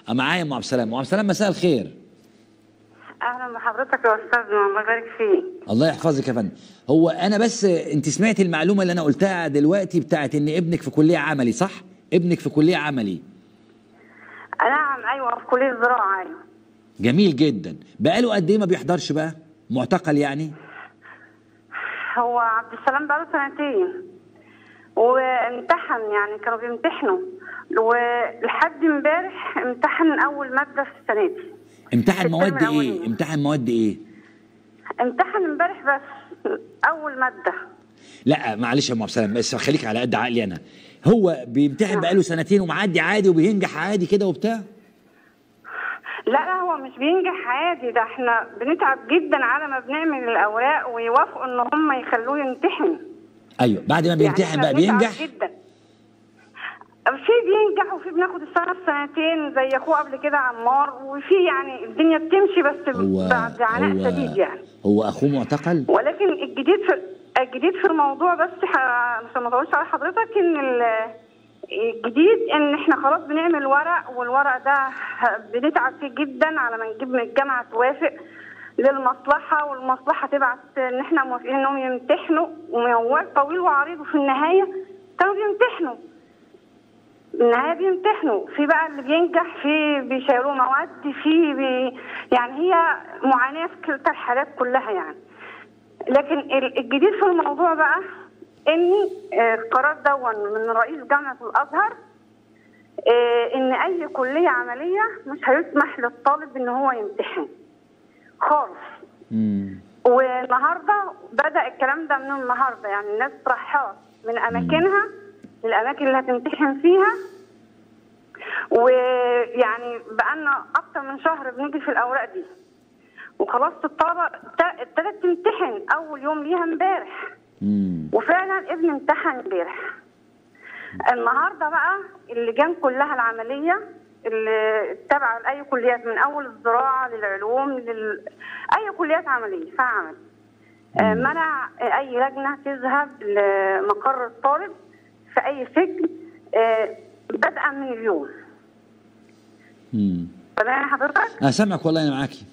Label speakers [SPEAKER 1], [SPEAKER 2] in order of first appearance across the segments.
[SPEAKER 1] معايا ام عبد السلام ام عبد السلام مساء الخير
[SPEAKER 2] اهلا بحضرتك يا استاذنا الله يبارك فيك
[SPEAKER 1] الله يحفظك يا فندم هو انا بس انت سمعت المعلومه اللي انا قلتها دلوقتي بتاعت ان ابنك في كليه عملي صح ابنك في كليه عملي
[SPEAKER 2] نعم ايوه في كليه زراعه ايوه
[SPEAKER 1] جميل جدا بقاله قد ايه ما بيحضرش بقى معتقل يعني
[SPEAKER 2] هو عبد السلام بقاله سنتين وامتحن يعني كانوا بيمتحنوا ولحد امبارح امتحن اول ماده في السنه دي
[SPEAKER 1] امتحن
[SPEAKER 2] الترم
[SPEAKER 1] مواد ايه
[SPEAKER 2] الأولاني.
[SPEAKER 1] امتحن مواد ايه
[SPEAKER 2] امتحن امبارح بس اول ماده
[SPEAKER 1] لا معلش يا ام عبد السلام بس خليك على قد عقلي انا هو بيمتحن بقاله سنتين ومعدي عادي وبينجح عادي كده وبتاع
[SPEAKER 2] لا لا هو مش بينجح عادي ده احنا بنتعب جدا على ما بنعمل الاوراق ويوافقوا ان هم يخلوه يمتحن
[SPEAKER 1] ايوه بعد ما بيمتحن
[SPEAKER 2] احنا
[SPEAKER 1] بقى
[SPEAKER 2] بنتعب
[SPEAKER 1] بينجح
[SPEAKER 2] جدا في بينجح وفي بناخد السنه في سنتين زي اخوه قبل كده عمار وفي يعني الدنيا بتمشي بس
[SPEAKER 1] هو
[SPEAKER 2] بعد عناء
[SPEAKER 1] هو
[SPEAKER 2] شديد يعني
[SPEAKER 1] هو اخوه معتقل
[SPEAKER 2] ولكن الجديد في الجديد في الموضوع بس ح- عشان ما اطولش على حضرتك ان ال- الجديد ان احنا خلاص بنعمل ورق والورق ده بنتعب فيه جدا على ما نجيب من الجامعه توافق للمصلحه والمصلحه تبعت ان احنا موافقين انهم يمتحنوا وموال طويل وعريض وفي النهايه كانوا بيمتحنوا النهايه بيمتحنوا في بقى اللي بينجح في بيشيلوه مواد في بي يعني هي معاناه في كلتا الحالات كلها يعني لكن ال- الجديد في الموضوع بقى ان آه، القرار دون من رئيس جامعه الازهر آه، ان اي كليه عمليه مش هيسمح للطالب ان هو يمتحن خالص
[SPEAKER 1] مم.
[SPEAKER 2] والنهارده بدا الكلام ده من النهارده يعني الناس رحات من اماكنها للاماكن اللي هتمتحن فيها ويعني بقالنا اكتر من شهر بنيجي في الاوراق دي وخلاص الطلبه ابت- ابتدت تمتحن اول يوم ليها امبارح
[SPEAKER 1] مم.
[SPEAKER 2] وفعلا ابني امتحن امبارح النهارده بقى اللجان كلها العمليه اللي تابعه لاي كليات من اول الزراعه للعلوم لل... اي كليات عمليه فيها عمل آه، منع اي لجنه تذهب لمقر الطالب في اي سجن آه، بدءا من اليوم
[SPEAKER 1] مم.
[SPEAKER 2] تمام حضرتك؟
[SPEAKER 1] انا سامعك والله انا معاكي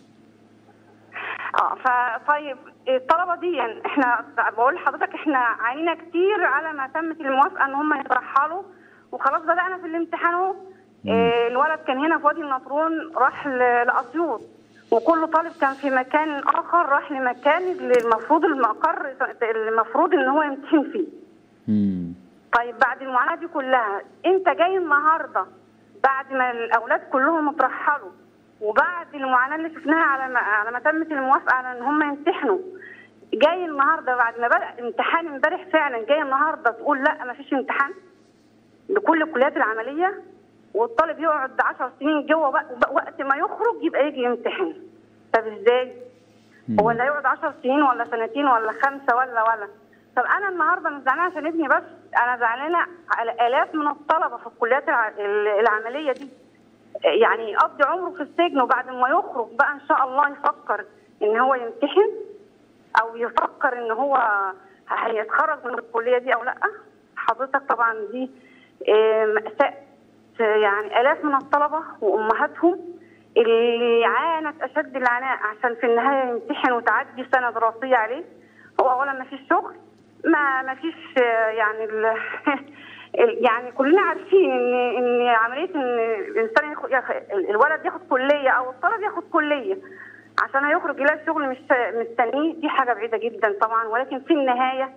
[SPEAKER 2] اه فطيب الطلبه دي احنا بقول لحضرتك احنا عانينا كتير على ما تمت الموافقه ان هم يترحلوا وخلاص بدانا في الامتحان اهو آه، الولد كان هنا في وادي النطرون راح ل- لاسيوط وكل طالب كان في مكان اخر راح لمكان اللي المفروض المقر المفروض ان هو يمتحن فيه
[SPEAKER 1] مم.
[SPEAKER 2] طيب بعد المعاناه دي كلها انت جاي النهارده بعد ما الاولاد كلهم اترحلوا وبعد المعاناه اللي شفناها على ما على ما تمت الموافقه على ان هم يمتحنوا جاي النهارده بعد ما بدا امتحان امبارح فعلا جاي النهارده تقول لا ما فيش امتحان لكل الكليات العمليه والطالب يقعد 10 سنين جوه بق- بق- وقت ما يخرج يبقى يجي يمتحن طب ازاي؟ هو اللي هيقعد 10 سنين ولا سنتين ولا خمسه ولا ولا طب انا النهارده مش زعلانه عشان ابني بس انا زعلانه على الاف من الطلبه في الكليات الع- العمليه دي يعني يقضي عمره في السجن وبعد ما يخرج بقى ان شاء الله يفكر ان هو يمتحن او يفكر ان هو هيتخرج من الكليه دي او لا حضرتك طبعا دي آه، مأساة يعني آلاف من الطلبة وأمهاتهم اللي عانت أشد العناء عشان في النهاية يمتحن وتعدي سنة دراسية عليه هو أولا ما فيش شغل ما ما فيش آه، يعني ال ال- يعني كلنا عارفين ان ان عمليه ان الانسان ياخد ياخ- الولد ياخد كليه او الطالب ياخد كليه عشان هيخرج يلاقي شغل مش مستنيه دي حاجه بعيده جدا طبعا ولكن في النهايه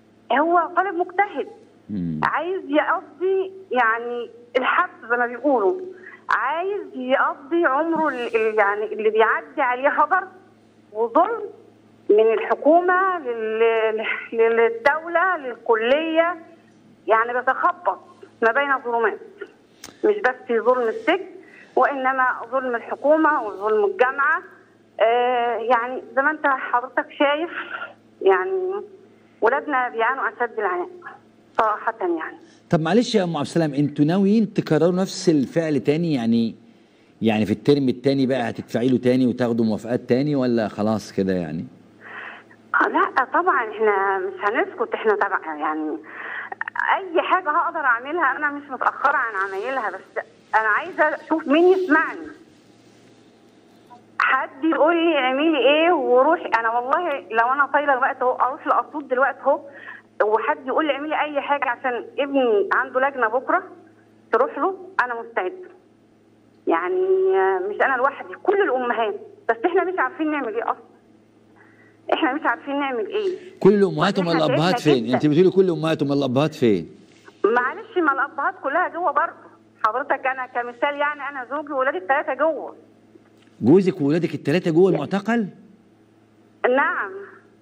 [SPEAKER 2] هو طالب مجتهد
[SPEAKER 1] مم.
[SPEAKER 2] عايز يقضي يعني الحبس زي ما بيقولوا عايز يقضي عمره ال- ال- يعني اللي بيعدي عليه هدر وظلم من الحكومه لل- للدوله للكليه يعني بتخبط ما بين ظلمات مش بس ظلم السجن وانما ظلم الحكومه وظلم الجامعه آه يعني زي ما انت حضرتك شايف يعني ولادنا بيعانوا اشد العناء صراحه يعني
[SPEAKER 1] طب معلش يا ام عبد السلام انتوا ناويين تكرروا نفس الفعل تاني يعني يعني في الترم التاني بقى هتدفعي له تاني وتاخدوا موافقات تاني ولا خلاص كده يعني
[SPEAKER 2] آه، لا طبعا احنا مش هنسكت احنا طبعا يعني اي حاجه هقدر اعملها انا مش متاخره عن عمايلها بس انا عايزه اشوف مين يسمعني حد يقول لي اعملي ايه وروحي انا والله لو انا طايله الوقت اهو اروح لاسيوط دلوقتي اهو وحد يقول لي اعملي اي حاجه عشان ابني عنده لجنه بكره تروح له انا مستعده يعني آه، مش انا لوحدي كل الامهات بس احنا مش عارفين نعمل ايه اصلا احنا مش عارفين نعمل ايه
[SPEAKER 1] كل الامهات
[SPEAKER 2] وإحنا
[SPEAKER 1] وما الابهات
[SPEAKER 2] تعبنا
[SPEAKER 1] فين
[SPEAKER 2] جداً.
[SPEAKER 1] انت بتقولي كل الامهات وما الابهات فين
[SPEAKER 2] معلش ما الابهات كلها جوه برضه حضرتك انا كمثال يعني انا زوجي وولادي الثلاثه جوه
[SPEAKER 1] جوزك وولادك الثلاثه جوه المعتقل
[SPEAKER 2] نعم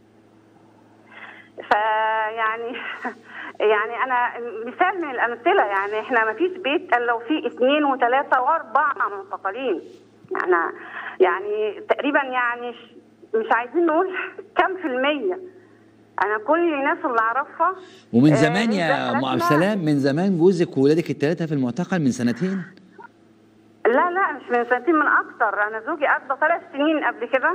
[SPEAKER 2] فيعني يعني انا مثال من الامثله يعني احنا ما فيش بيت الا لو فيه اثنين وثلاثه واربعه معتقلين يعني يعني تقريبا يعني ش- مش عايزين نقول كم في المية انا كل الناس اللي اعرفها
[SPEAKER 1] ومن
[SPEAKER 2] آه،
[SPEAKER 1] زمان يا
[SPEAKER 2] دخلتنا-
[SPEAKER 1] ام عبد السلام من زمان جوزك وولادك الثلاثه في المعتقل من سنتين
[SPEAKER 2] لا لا مش من سنتين من اكتر انا زوجي قضى ثلاث سنين قبل كده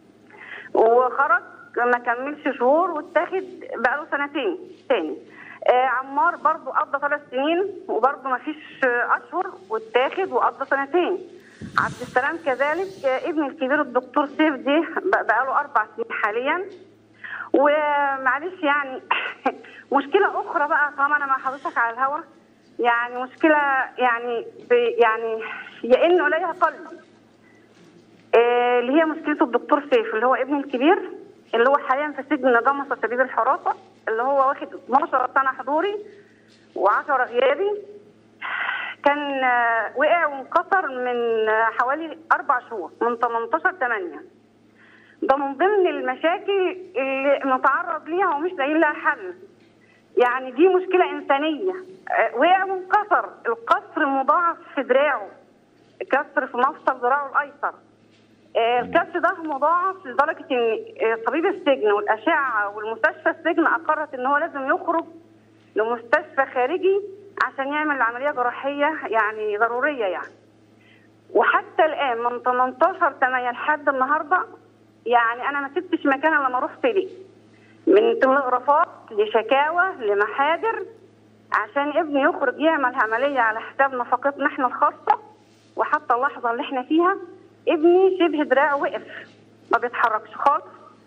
[SPEAKER 2] وخرج ما كملش شهور واتاخد بقاله سنتين تاني آه عمار برضو قضى ثلاث سنين وبرضو ما فيش آه، اشهر واتاخد وقضى سنتين عبد السلام كذلك آه ابني الكبير الدكتور سيف دي بق- بقاله اربع سنين حاليا ومعلش يعني مشكله اخرى بقى طالما انا مع حضرتك على الهوا يعني مشكله يعني ب- يعني يئن اليها قلبي آه، اللي هي مشكله الدكتور سيف اللي هو ابني الكبير اللي هو حاليا في سجن نظام شديد الحراسه اللي هو واخد 12 سنه حضوري و10 غيابي كان آه، وقع وانكسر من آه، حوالي اربع شهور من 18 8 ده من ضمن المشاكل اللي متعرض ليها ومش لاقيين لها حل يعني دي مشكله انسانيه آه، وقع وانكسر الكسر مضاعف في دراعه كسر في مفصل ذراعه الايسر آه، الكسر ده مضاعف لدرجه ان آه، طبيب السجن والاشعه والمستشفى السجن اقرت ان هو لازم يخرج لمستشفى خارجي عشان يعمل عمليه جراحيه يعني ضروريه يعني وحتى الان من 18 8 لحد النهارده يعني انا ما سبتش مكان الا لما رحت ليه من تلغرافات لشكاوى لمحاجر عشان ابني يخرج يعمل عمليه على حساب نفقتنا احنا الخاصه وحتى اللحظه اللي احنا فيها ابني شبه دراعه وقف ما بيتحركش خالص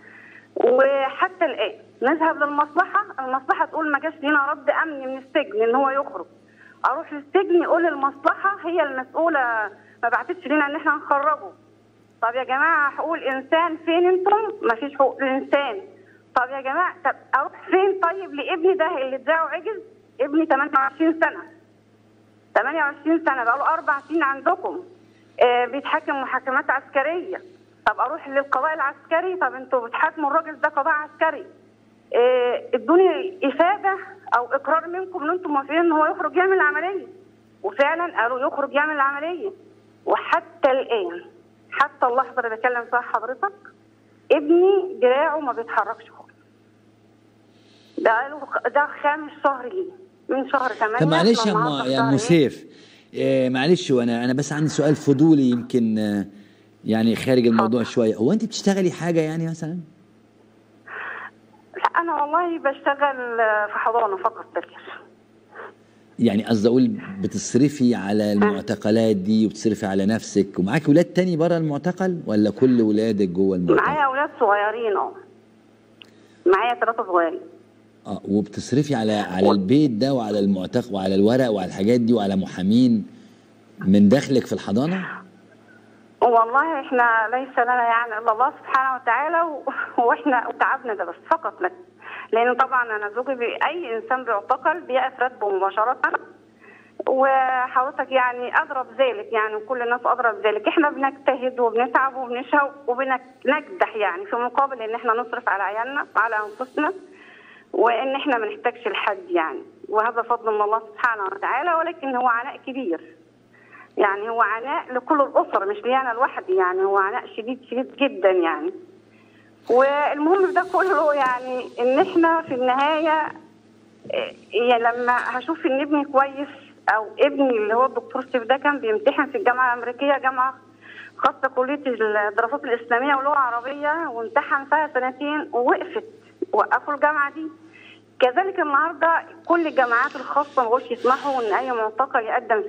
[SPEAKER 2] وحتى الان نذهب للمصلحه المصلحه تقول ما جاش لينا رد امني من السجن ان هو يخرج اروح للسجن يقول المصلحه هي المسؤوله ما بعتتش لينا ان احنا نخرجه طب يا جماعه حقوق الانسان فين انتم ما فيش حقوق الانسان طب يا جماعه طب اروح فين طيب لابني ده اللي دراعه عجز ابني 28 سنه 28 سنه بقاله اربع سنين عندكم آه بيتحكم محاكمات عسكريه طب اروح للقضاء العسكري طب انتوا بتحاكموا الراجل ده قضاء عسكري آه ادوني افاده او اقرار منكم ان انتم موافقين ان هو يخرج يعمل العمليه وفعلا قالوا يخرج يعمل العمليه وحتى الان حتى اللحظه اللي بكلم فيها حضرتك ابني دراعه ما بيتحركش خالص ده له ده خامس شهر ليه من شهر 8
[SPEAKER 1] طب معلش يا ام يا ام سيف آه، معلش وانا انا بس عندي سؤال فضولي يمكن آه، يعني خارج الموضوع شويه هو انت بتشتغلي حاجه يعني مثلا
[SPEAKER 2] لا انا والله بشتغل في حضانه فقط بس
[SPEAKER 1] يعني قصدي اقول بتصرفي على المعتقلات دي وبتصرفي على نفسك ومعاكي ولاد تاني بره المعتقل ولا كل ولادك جوه المعتقل
[SPEAKER 2] معايا اولاد صغيرين اه معايا ثلاثه صغيرين
[SPEAKER 1] اه وبتصرفي على على البيت ده وعلى المعتق وعلى الورق وعلى الحاجات دي وعلى محامين من دخلك في الحضانه
[SPEAKER 2] والله احنا ليس لنا يعني الا الله سبحانه وتعالى و... واحنا تعبنا ده بس فقط لك لان طبعا انا زوجي بي... اي انسان بيعتقل بيقف راتبه مباشره وحضرتك يعني ادرى بذلك يعني كل الناس ادرى بذلك احنا بنجتهد وبنتعب وبنشهق وبنجدح يعني في مقابل ان احنا نصرف على عيالنا وعلى انفسنا وان احنا ما نحتاجش لحد يعني وهذا فضل من الله سبحانه وتعالى ولكن هو عناء كبير يعني هو عناء لكل الاسر مش لي انا لوحدي يعني هو عناء شديد شديد جدا يعني والمهم في ده كله يعني ان احنا في النهايه يعني لما هشوف ان ابني كويس او ابني اللي هو الدكتور سيف ده كان بيمتحن في الجامعه الامريكيه جامعه خاصه كليه الدراسات الاسلاميه ولغه عربيه وامتحن فيها سنتين ووقفت وقفوا الجامعه دي كذلك النهارده كل الجامعات الخاصه ما بقوش يسمحوا ان اي معتقل يقدم فيها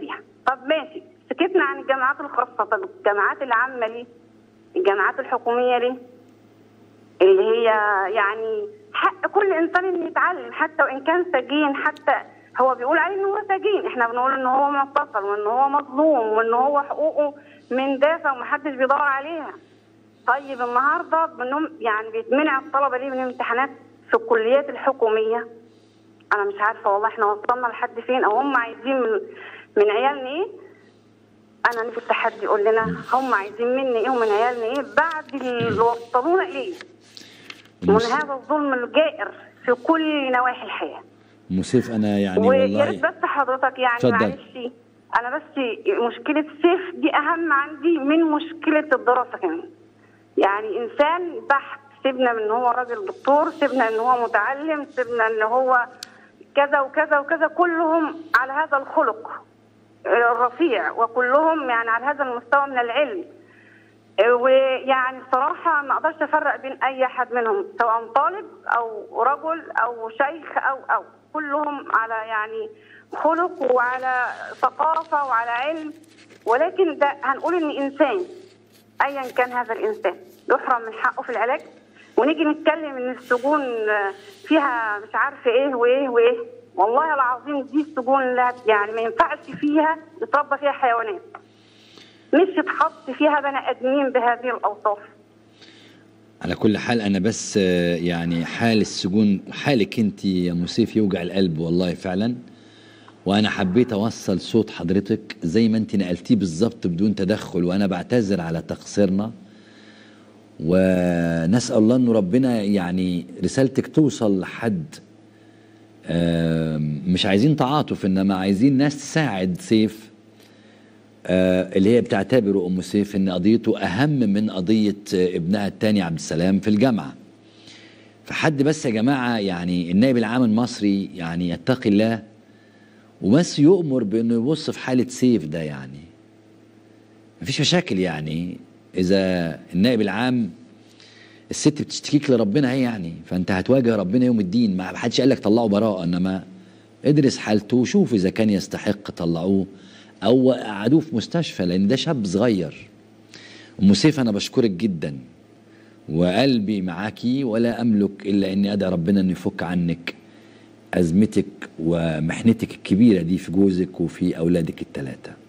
[SPEAKER 2] طب ماشي سكتنا عن الجامعات الخاصه طب الجامعات العامه ليه؟ الجامعات الحكوميه ليه؟ اللي هي يعني حق كل انسان انه يتعلم حتى وان كان سجين حتى هو بيقول عليه ان هو سجين احنا بنقول ان هو معتصم وان هو مظلوم وان هو حقوقه من دافع ومحدش بيدور عليها طيب النهارده بنم يعني بيتمنع الطلبه ليه من الامتحانات في الكليات الحكوميه انا مش عارفه والله احنا وصلنا لحد فين او هم عايزين من, من عيالنا ايه انا نفسي التحدي يقول لنا هم عايزين مني ايه ومن عيالنا ايه بعد اللي وصلونا اليه من
[SPEAKER 1] مس-
[SPEAKER 2] هذا الظلم الجائر في كل نواحي الحياه
[SPEAKER 1] مسيف انا يعني
[SPEAKER 2] ويا ريت
[SPEAKER 1] والله
[SPEAKER 2] بس حضرتك يعني
[SPEAKER 1] اتفضل.
[SPEAKER 2] معلش انا بس مشكله سيف دي اهم عندي من مشكله الدراسه كمان يعني انسان بحت سيبنا من ان هو راجل دكتور سيبنا ان هو متعلم سيبنا ان هو كذا وكذا وكذا كلهم على هذا الخلق الرفيع وكلهم يعني على هذا المستوى من العلم ويعني صراحة ما أقدرش أفرق بين أي أحد منهم سواء طالب أو رجل أو شيخ أو أو كلهم على يعني خلق وعلى ثقافة وعلى علم ولكن ده هنقول إن إنسان أيا كان هذا الإنسان يحرم من حقه في العلاج ونيجي نتكلم إن السجون فيها مش عارفة إيه وإيه وإيه والله العظيم دي السجون لا يعني ما ينفعش فيها يتربى فيها حيوانات مش يتحط فيها بني ادمين بهذه الاوصاف
[SPEAKER 1] على كل حال انا بس آه، يعني حال السجون حالك انت يا مسيف يوجع القلب والله فعلا وانا حبيت اوصل صوت حضرتك زي ما انت نقلتيه بالظبط بدون تدخل وانا بعتذر على تقصيرنا ونسال الله انه ربنا يعني رسالتك توصل لحد آم، مش عايزين تعاطف انما عايزين ناس تساعد سيف آه، اللي هي بتعتبره ام سيف ان قضيته اهم من قضيه آه، ابنها الثاني عبد السلام في الجامعه فحد بس يا جماعه يعني النائب العام المصري يعني يتقي الله وبس يؤمر بانه يبص في حاله سيف ده يعني مفيش مشاكل يعني اذا النائب العام الست بتشتكيك لربنا هي يعني فانت هتواجه ربنا يوم الدين ما حدش قال لك طلعوا براءه انما ادرس حالته وشوف اذا كان يستحق طلعوه او قعدوه في مستشفى لان ده شاب صغير ام سيف انا بشكرك جدا وقلبي معاكي ولا املك الا اني ادعي ربنا انه يفك عنك ازمتك ومحنتك الكبيره دي في جوزك وفي اولادك الثلاثه